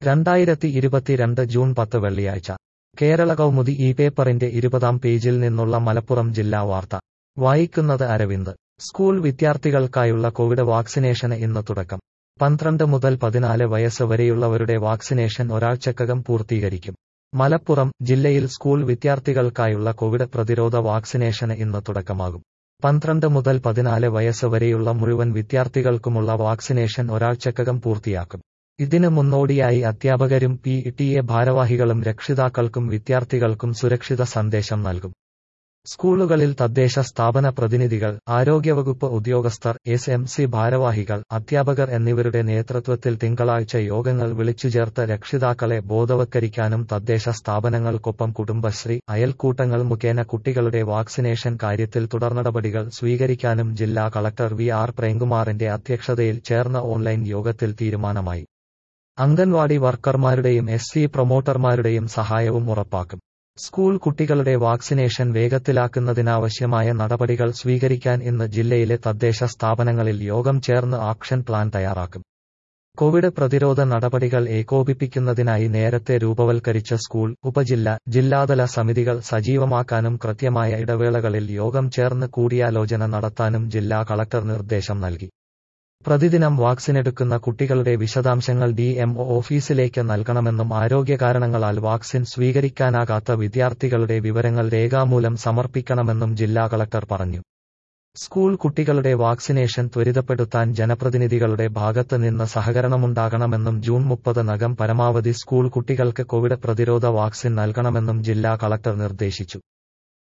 രണ്ടായിരത്തി ഇരുപത്തിരണ്ട് ജൂൺ പത്ത് വെള്ളിയാഴ്ച കേരള കൗമുദി ഈ പേപ്പറിന്റെ ഇരുപതാം പേജിൽ നിന്നുള്ള മലപ്പുറം ജില്ലാ വാർത്ത വായിക്കുന്നത് അരവിന്ദ് സ്കൂൾ വിദ്യാർത്ഥികൾക്കായുള്ള കോവിഡ് വാക്സിനേഷന് ഇന്ന് തുടക്കം പന്ത്രണ്ട് മുതൽ പതിനാല് വയസ്സ് വരെയുള്ളവരുടെ വാക്സിനേഷൻ ഒരാഴ്ചക്കകം പൂർത്തീകരിക്കും മലപ്പുറം ജില്ലയിൽ സ്കൂൾ വിദ്യാർത്ഥികൾക്കായുള്ള കോവിഡ് പ്രതിരോധ വാക്സിനേഷന് ഇന്ന് തുടക്കമാകും പന്ത്രണ്ട് മുതൽ പതിനാല് വയസ്സ് വരെയുള്ള മുഴുവൻ വിദ്യാർത്ഥികൾക്കുമുള്ള വാക്സിനേഷൻ ഒരാഴ്ചക്കകം പൂർത്തിയാക്കും ഇതിന് മുന്നോടിയായി അധ്യാപകരും പി ടി എ ഭാരവാഹികളും രക്ഷിതാക്കൾക്കും വിദ്യാർത്ഥികൾക്കും സുരക്ഷിത സന്ദേശം നൽകും സ്കൂളുകളിൽ തദ്ദേശ സ്ഥാപന പ്രതിനിധികൾ ആരോഗ്യവകുപ്പ് ഉദ്യോഗസ്ഥർ എസ് എം സി ഭാരവാഹികൾ അധ്യാപകർ എന്നിവരുടെ നേതൃത്വത്തിൽ തിങ്കളാഴ്ച യോഗങ്ങൾ വിളിച്ചുചേർത്ത് രക്ഷിതാക്കളെ ബോധവത്കരിക്കാനും തദ്ദേശ സ്ഥാപനങ്ങൾക്കൊപ്പം കുടുംബശ്രീ അയൽക്കൂട്ടങ്ങൾ മുഖേന കുട്ടികളുടെ വാക്സിനേഷൻ കാര്യത്തിൽ തുടർനടപടികൾ സ്വീകരിക്കാനും ജില്ലാ കളക്ടർ വി ആർ പ്രേംകുമാറിന്റെ അധ്യക്ഷതയിൽ ചേർന്ന ഓൺലൈൻ യോഗത്തിൽ തീരുമാനമായി അംഗൻവാടി വർക്കർമാരുടെയും എസ് സി പ്രൊമോട്ടർമാരുടെയും സഹായവും ഉറപ്പാക്കും സ്കൂൾ കുട്ടികളുടെ വാക്സിനേഷൻ വേഗത്തിലാക്കുന്നതിനാവശ്യമായ നടപടികൾ സ്വീകരിക്കാൻ ഇന്ന് ജില്ലയിലെ തദ്ദേശ സ്ഥാപനങ്ങളിൽ യോഗം ചേർന്ന് ആക്ഷൻ പ്ലാൻ തയ്യാറാക്കും കോവിഡ് പ്രതിരോധ നടപടികൾ ഏകോപിപ്പിക്കുന്നതിനായി നേരത്തെ രൂപവൽക്കരിച്ച സ്കൂൾ ഉപജില്ല ജില്ലാതല സമിതികൾ സജീവമാക്കാനും കൃത്യമായ ഇടവേളകളിൽ യോഗം ചേർന്ന് കൂടിയാലോചന നടത്താനും ജില്ലാ കളക്ടർ നിർദ്ദേശം നൽകി പ്രതിദിനം വാക്സിനെടുക്കുന്ന കുട്ടികളുടെ വിശദാംശങ്ങൾ ഡി എം ഓഫീസിലേക്ക് നൽകണമെന്നും ആരോഗ്യകാരണങ്ങളാൽ വാക്സിൻ സ്വീകരിക്കാനാകാത്ത വിദ്യാർത്ഥികളുടെ വിവരങ്ങൾ രേഖാമൂലം സമർപ്പിക്കണമെന്നും ജില്ലാ കളക്ടർ പറഞ്ഞു സ്കൂൾ കുട്ടികളുടെ വാക്സിനേഷൻ ത്വരിതപ്പെടുത്താൻ ജനപ്രതിനിധികളുടെ ഭാഗത്ത് നിന്ന് സഹകരണമുണ്ടാകണമെന്നും ജൂൺ മുപ്പതിനകം പരമാവധി സ്കൂൾ കുട്ടികൾക്ക് കോവിഡ് പ്രതിരോധ വാക്സിൻ നൽകണമെന്നും ജില്ലാ കളക്ടർ നിർദ്ദേശിച്ചു